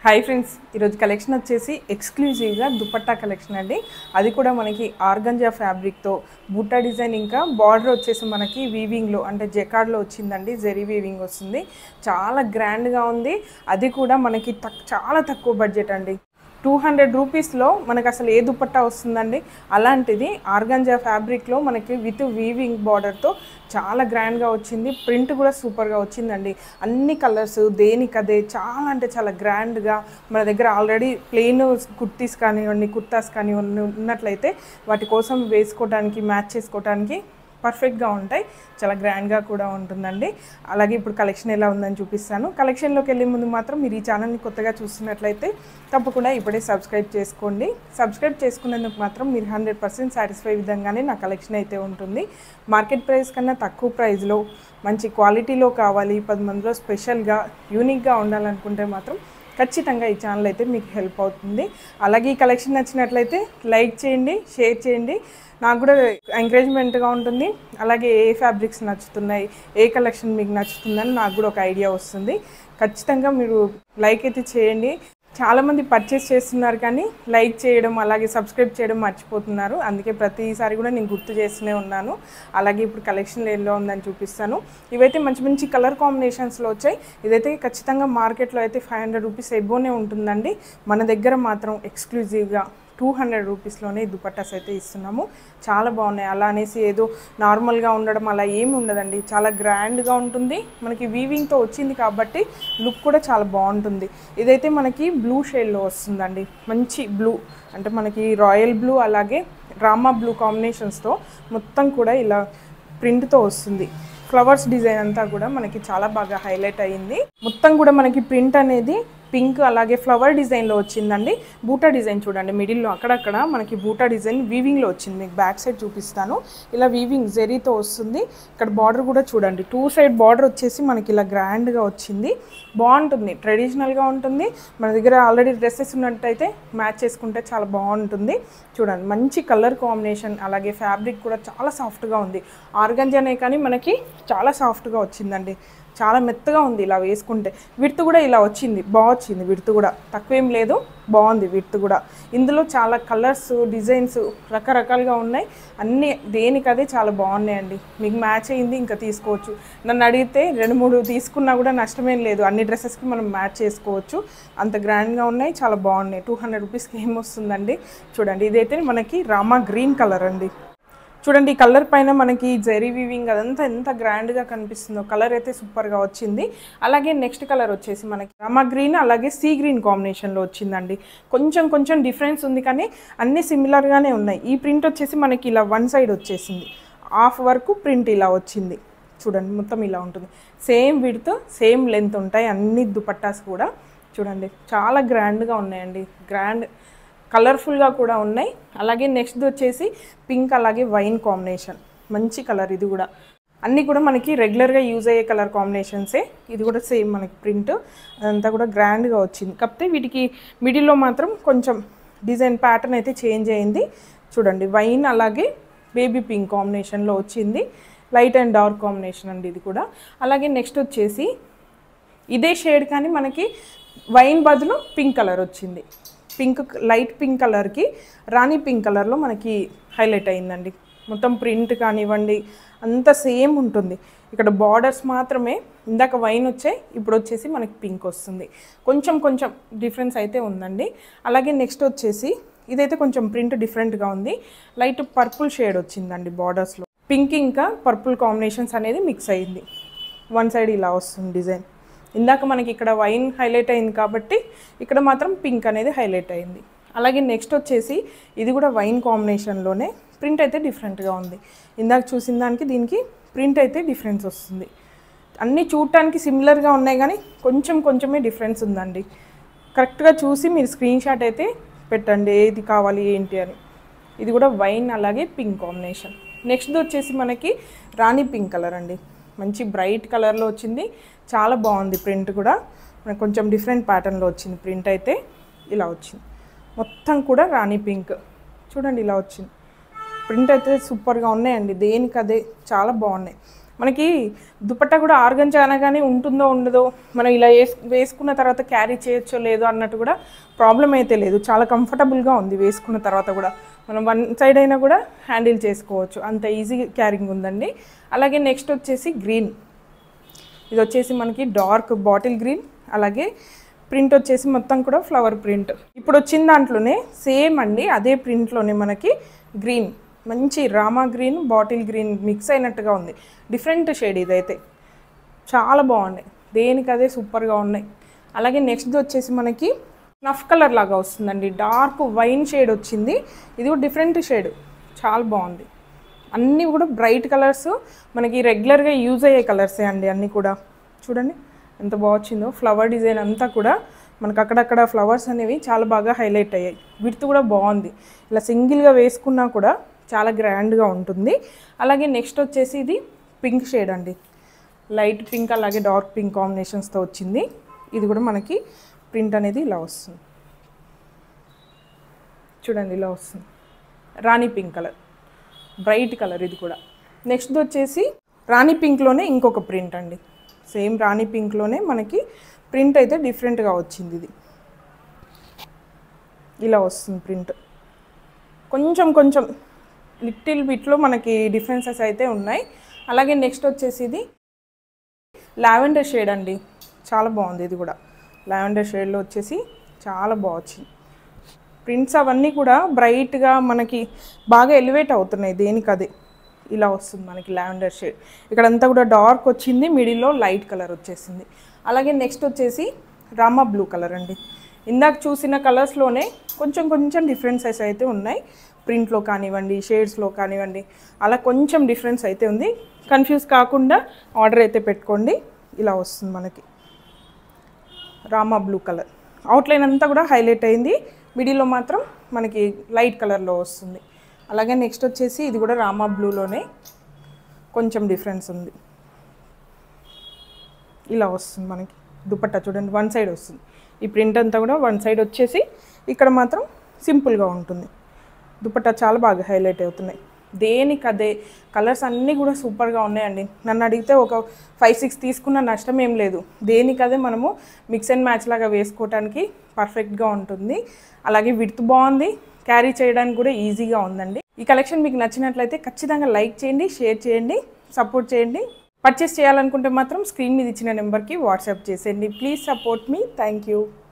hi friends ఈరోజు collection వచ్చేసి ఎక్స్క్లూజివ్గా దుపట్టా కలెక్షన్ అండి అది కూడా మనకి ఆర్గంజా ఫ్యాబ్రిక్తో బుట్టా డిజైన్ ఇంకా బార్డర్ వచ్చేసి మనకి వీవింగ్లో అంటే జెకార్డ్లో వచ్చిందండి జెరీ వీవింగ్ వస్తుంది చాలా గ్రాండ్గా ఉంది అది కూడా మనకి తక్ చాలా తక్కువ బడ్జెట్ అండి టూ హండ్రెడ్ రూపీస్లో మనకు అసలు ఏ దుపట్టా వస్తుందండి అలాంటిది ఆర్గంజా ఫ్యాబ్రిక్లో మనకి విత్ వీవింగ్ బార్డర్తో చాలా గ్రాండ్గా వచ్చింది ప్రింట్ కూడా సూపర్గా వచ్చిందండి అన్ని కలర్స్ దేనికదే చాలా అంటే చాలా గ్రాండ్గా మన దగ్గర ఆల్రెడీ ప్లెయిన్ కుర్తీస్ కానివ్వండి కుర్తాస్ కానివ్వండి ఉన్నట్లయితే వాటి కోసం వేసుకోవడానికి మ్యాచ్ చేసుకోవడానికి పర్ఫెక్ట్గా ఉంటాయి చాలా గ్రాండ్గా కూడా ఉంటుందండి అలాగే ఇప్పుడు కలెక్షన్ ఎలా ఉందని చూపిస్తాను కలెక్షన్లోకి వెళ్ళే ముందు మాత్రం మీరు ఈ ఛానల్ని కొత్తగా చూస్తున్నట్లయితే తప్పకుండా ఇప్పుడే సబ్స్క్రైబ్ చేసుకోండి సబ్స్క్రైబ్ చేసుకునేందుకు మాత్రం మీరు హండ్రెడ్ పర్సెంట్ సాటిస్ఫై విధంగానే నా కలెక్షన్ అయితే ఉంటుంది మార్కెట్ ప్రైస్ కన్నా తక్కువ ప్రైస్లో మంచి క్వాలిటీలో కావాలి పది మందిలో స్పెషల్గా యూనిక్గా ఉండాలనుకుంటే మాత్రం ఖచ్చితంగా ఈ ఛానల్ అయితే మీకు హెల్ప్ అవుతుంది అలాగే ఈ కలెక్షన్ నచ్చినట్లయితే లైక్ చేయండి షేర్ చేయండి నాకు కూడా ఎంకరేజ్మెంట్గా ఉంటుంది అలాగే ఏ ఫ్యాబ్రిక్స్ నచ్చుతున్నాయి ఏ కలెక్షన్ మీకు నచ్చుతుందని నాకు కూడా ఒక ఐడియా వస్తుంది ఖచ్చితంగా మీరు లైక్ అయితే చేయండి చాలామంది పర్చేస్ చేస్తున్నారు కానీ లైక్ చేయడం అలాగే సబ్స్క్రైబ్ చేయడం మర్చిపోతున్నారు అందుకే ప్రతిసారి కూడా నేను గుర్తు చేస్తూనే ఉన్నాను అలాగే ఇప్పుడు కలెక్షన్ ఎలా ఉందని చూపిస్తాను ఇవైతే మంచి మంచి కలర్ కాంబినేషన్స్లో వచ్చాయి ఇదైతే ఖచ్చితంగా మార్కెట్లో అయితే ఫైవ్ హండ్రెడ్ రూపీస్ ఎబోనే ఉంటుందండి మన దగ్గర మాత్రం ఎక్స్క్లూజివ్గా టూ హండ్రెడ్ రూపీస్లోనే ఈ దుపట్టాస్ అయితే ఇస్తున్నాము చాలా బాగున్నాయి అలా అనేసి ఏదో నార్మల్గా ఉండడం అలా ఏమి ఉండదండి చాలా గ్రాండ్గా ఉంటుంది మనకి వీవింగ్తో వచ్చింది కాబట్టి లుక్ కూడా చాలా బాగుంటుంది ఇదైతే మనకి బ్లూ షేడ్లో వస్తుందండి మంచి బ్లూ అంటే మనకి రాయల్ బ్లూ అలాగే డ్రామా బ్లూ కాంబినేషన్స్తో మొత్తం కూడా ఇలా ప్రింట్తో వస్తుంది ఫ్లవర్స్ డిజైన్ అంతా కూడా మనకి చాలా బాగా హైలైట్ అయ్యింది మొత్తం కూడా మనకి ప్రింట్ అనేది పింక్ అలాగే ఫ్లవర్ డిజైన్లో వచ్చిందండి బూటా డిజైన్ చూడండి మిడిల్లో అక్కడక్కడ మనకి బూటా డిజైన్ వీవింగ్లో వచ్చింది మీకు బ్యాక్ సైడ్ చూపిస్తాను ఇలా వీవింగ్ జెరీతో వస్తుంది ఇక్కడ బార్డర్ కూడా చూడండి టూ సైడ్ బార్డర్ వచ్చేసి మనకి ఇలా గ్రాండ్గా వచ్చింది బాగుంటుంది ట్రెడిషనల్గా ఉంటుంది మన దగ్గర ఆల్రెడీ డ్రెస్సెస్ ఉన్నట్టయితే మ్యాచ్ చేసుకుంటే చాలా బాగుంటుంది చూడండి మంచి కలర్ కాంబినేషన్ అలాగే ఫ్యాబ్రిక్ కూడా చాలా సాఫ్ట్గా ఉంది ఆర్గంజానే కానీ మనకి చాలా సాఫ్ట్గా వచ్చిందండి చాలా మెత్తగా ఉంది ఇలా వేసుకుంటే విడ్త్ కూడా ఇలా వచ్చింది బాగా వచ్చింది విడ్త్ కూడా తక్కువేం లేదు బాగుంది విడ్త్ కూడా ఇందులో చాలా కలర్స్ డిజైన్స్ రకరకాలుగా ఉన్నాయి అన్నీ దేనికదే చాలా బాగున్నాయండి మీకు మ్యాచ్ అయింది ఇంకా తీసుకోవచ్చు నన్ను అడిగితే రెండు మూడు తీసుకున్నా కూడా నష్టమేం లేదు అన్ని డ్రెస్సెస్కి మనం మ్యాచ్ చేసుకోవచ్చు అంత గ్రాండ్గా ఉన్నాయి చాలా బాగున్నాయి టూ హండ్రెడ్ రూపీస్కి ఏమొస్తుందండి చూడండి ఇదైతే మనకి రామా గ్రీన్ కలర్ అండి చూడండి ఈ కలర్ పైన మనకి జెరీ వీవింగ్ అదంతా ఎంత గ్రాండ్గా కనిపిస్తుందో కలర్ అయితే సూపర్గా వచ్చింది అలాగే నెక్స్ట్ కలర్ వచ్చేసి మనకి రమా గ్రీన్ అలాగే సీ గ్రీన్ కాంబినేషన్లో వచ్చిందండి కొంచెం కొంచెం డిఫరెన్స్ ఉంది కానీ అన్నీ సిమిలర్గానే ఉన్నాయి ఈ ప్రింట్ వచ్చేసి మనకి ఇలా వన్ సైడ్ వచ్చేసింది హాఫ్ వరకు ప్రింట్ ఇలా వచ్చింది చూడండి మొత్తం ఇలా ఉంటుంది సేమ్ విడ్త్ సేమ్ లెంత్ ఉంటాయి అన్ని దుపట్టాస్ కూడా చూడండి చాలా గ్రాండ్గా ఉన్నాయండి గ్రాండ్ కలర్ఫుల్గా కూడా ఉన్నాయి అలాగే నెక్స్ట్ వచ్చేసి పింక్ అలాగే వైన్ కాంబినేషన్ మంచి కలర్ ఇది కూడా అన్నీ కూడా మనకి రెగ్యులర్గా యూజ్ అయ్యే కలర్ కాంబినేషన్సే ఇది కూడా సేమ్ మనకి ప్రింట్ అదంతా కూడా గ్రాండ్గా వచ్చింది కాకపోతే వీటికి మిడిల్లో మాత్రం కొంచెం డిజైన్ ప్యాటర్న్ అయితే చేంజ్ అయింది చూడండి వైన్ అలాగే బేబీ పింక్ కాంబినేషన్లో వచ్చింది లైట్ అండ్ డార్క్ కాంబినేషన్ అండి ఇది కూడా అలాగే నెక్స్ట్ వచ్చేసి ఇదే షేడ్ కానీ మనకి వైన్ బదులు పింక్ కలర్ వచ్చింది పింక్ లైట్ పింక్ కలర్కి రాణి పింక్ కలర్లో మనకి హైలైట్ అయిందండి మొత్తం ప్రింట్ కానివ్వండి అంత సేమ్ ఉంటుంది ఇక్కడ బార్డర్స్ మాత్రమే ఇందాక వైన్ వచ్చాయి ఇప్పుడు వచ్చేసి మనకి పింక్ వస్తుంది కొంచెం కొంచెం డిఫరెన్స్ అయితే ఉందండి అలాగే నెక్స్ట్ వచ్చేసి ఇదైతే కొంచెం ప్రింట్ డిఫరెంట్గా ఉంది లైట్ పర్పుల్ షేడ్ వచ్చిందండి బార్డర్స్లో పింక్ ఇంకా పర్పుల్ కాంబినేషన్స్ అనేది మిక్స్ అయింది వన్ సైడ్ ఇలా వస్తుంది డిజైన్ ఇందాక మనకి ఇక్కడ వైన్ హైలైట్ అయింది కాబట్టి ఇక్కడ మాత్రం పింక్ అనేది హైలైట్ అయింది అలాగే నెక్స్ట్ వచ్చేసి ఇది కూడా వైన్ కాంబినేషన్లోనే ప్రింట్ అయితే డిఫరెంట్గా ఉంది ఇందాక చూసిన దానికి దీనికి ప్రింట్ అయితే డిఫరెన్స్ వస్తుంది అన్నీ చూడటానికి సిమిలర్గా ఉన్నాయి కానీ కొంచెం కొంచెమే డిఫరెన్స్ ఉందండి కరెక్ట్గా చూసి మీరు స్క్రీన్ షాట్ అయితే పెట్టండి ఏది కావాలి ఏంటి అని ఇది కూడా వైన్ అలాగే పింక్ కాంబినేషన్ నెక్స్ట్ వచ్చేసి మనకి రాణి పింక్ కలర్ అండి మంచి బ్రైట్ కలర్లో వచ్చింది చాలా బాగుంది ప్రింట్ కూడా మనకు కొంచెం డిఫరెంట్ ప్యాటర్న్లో వచ్చింది ప్రింట్ అయితే ఇలా వచ్చింది మొత్తం కూడా రాణి పింక్ చూడండి ఇలా వచ్చింది ప్రింట్ అయితే సూపర్గా ఉన్నాయండి దేనికి అదే చాలా బాగున్నాయి మనకి దుపట్టా కూడా ఆర్గంజా అనగానే ఉంటుందో ఉండదో మనం ఇలా వేస్ వేసుకున్న తర్వాత క్యారీ చేయొచ్చో లేదో అన్నట్టు కూడా ప్రాబ్లం అయితే లేదు చాలా కంఫర్టబుల్గా ఉంది వేసుకున్న తర్వాత కూడా మనం వన్ సైడ్ అయినా కూడా హ్యాండిల్ చేసుకోవచ్చు అంత ఈజీ క్యారింగ్ ఉందండి అలాగే నెక్స్ట్ వచ్చేసి గ్రీన్ ఇది వచ్చేసి మనకి డార్క్ బాటిల్ గ్రీన్ అలాగే ప్రింట్ వచ్చేసి మొత్తం కూడా ఫ్లవర్ ప్రింట్ ఇప్పుడు వచ్చిన దాంట్లోనే సేమ్ అండి అదే ప్రింట్లోనే మనకి గ్రీన్ మంచి రామా గ్రీన్ బాటిల్ గ్రీన్ మిక్స్ అయినట్టుగా ఉంది డిఫరెంట్ షేడ్ ఇదైతే చాలా బాగున్నాయి దేనికి అదే సూపర్గా ఉన్నాయి అలాగే నెక్స్ట్ వచ్చేసి మనకి నఫ్ కలర్ లాగా వస్తుందండి డార్క్ వైన్ షేడ్ వచ్చింది ఇది కూడా డిఫరెంట్ షేడ్ చాలా బాగుంది అన్నీ కూడా బ్రైట్ కలర్స్ మనకి రెగ్యులర్గా యూజ్ అయ్యే కలర్సే అండి అన్నీ కూడా చూడండి ఎంత బాగా వచ్చిందో ఫ్లవర్ డిజైన్ అంతా కూడా మనకు అక్కడక్కడ ఫ్లవర్స్ అనేవి చాలా బాగా హైలైట్ అయ్యాయి విడ్త్ కూడా బాగుంది ఇలా సింగిల్గా వేసుకున్నా కూడా చాలా గ్రాండ్గా ఉంటుంది అలాగే నెక్స్ట్ వచ్చేసి ఇది పింక్ షేడ్ అండి లైట్ పింక్ అలాగే డార్క్ పింక్ కాంబినేషన్స్తో వచ్చింది ఇది కూడా మనకి ప్రింట్ అనేది ఇలా వస్తుంది చూడండి ఇలా వస్తుంది రాణి పింక్ కలర్ బ్రైట్ కలర్ ఇది కూడా నెక్స్ట్ వచ్చేసి రాణి పింక్లోనే ఇంకొక ప్రింట్ అండి సేమ్ రాణి పింక్లోనే మనకి ప్రింట్ అయితే డిఫరెంట్గా వచ్చింది ఇది ఇలా వస్తుంది ప్రింట్ కొంచెం కొంచెం లిటిల్ బిట్లో మనకి డిఫరెన్సెస్ అయితే ఉన్నాయి అలాగే నెక్స్ట్ వచ్చేసి ఇది లావెండర్ షేడ్ అండి చాలా బాగుంది ఇది కూడా లావెండర్ షేడ్లో వచ్చేసి చాలా బాగా వచ్చింది ప్రింట్స్ అవన్నీ కూడా బ్రైట్గా మనకి బాగా ఎలివేట్ అవుతున్నాయి దేనికి అదే ఇలా వస్తుంది మనకి లావెండర్ షేడ్ ఇక్కడంతా కూడా డార్క్ వచ్చింది మిడిల్లో లైట్ కలర్ వచ్చేసింది అలాగే నెక్స్ట్ వచ్చేసి రామా బ్లూ కలర్ అండి ఇందాక చూసిన కలర్స్లోనే కొంచెం కొంచెం డిఫరెన్సెస్ అయితే ఉన్నాయి ప్రింట్లో కానివ్వండి షేడ్స్లో కానివ్వండి అలా కొంచెం డిఫరెన్స్ అయితే ఉంది కన్ఫ్యూజ్ కాకుండా ఆర్డర్ అయితే పెట్టుకోండి ఇలా వస్తుంది మనకి రామా బ్లూ కలర్ అవుట్లైన్ అంతా కూడా హైలైట్ అయింది మిడిల్లో మాత్రం మనకి లైట్ కలర్లో వస్తుంది అలాగే నెక్స్ట్ వచ్చేసి ఇది కూడా రామా బ్లూలోనే కొంచెం డిఫరెన్స్ ఉంది ఇలా వస్తుంది మనకి దుపట్టా చూడండి వన్ సైడ్ వస్తుంది ఈ ప్రింట్ అంతా కూడా వన్ సైడ్ వచ్చేసి ఇక్కడ మాత్రం సింపుల్గా ఉంటుంది దుపట్టా చాలా బాగా హైలైట్ అవుతున్నాయి దేనికి అదే కలర్స్ అన్నీ కూడా సూపర్గా ఉన్నాయండి నన్ను అడిగితే ఒక ఫైవ్ సిక్స్ తీసుకున్న నష్టం ఏం లేదు దేనికి అదే మనము మిక్స్ అండ్ మ్యాచ్ లాగా వేసుకోవడానికి పర్ఫెక్ట్గా ఉంటుంది అలాగే విడ్త్ బాగుంది క్యారీ చేయడానికి కూడా ఈజీగా ఉందండి ఈ కలెక్షన్ మీకు నచ్చినట్లయితే ఖచ్చితంగా లైక్ చేయండి షేర్ చేయండి సపోర్ట్ చేయండి పర్చేస్ చేయాలనుకుంటే మాత్రం స్క్రీన్ మీద ఇచ్చిన నెంబర్కి వాట్సాప్ చేసేయండి ప్లీజ్ సపోర్ట్ మీ థ్యాంక్ యూ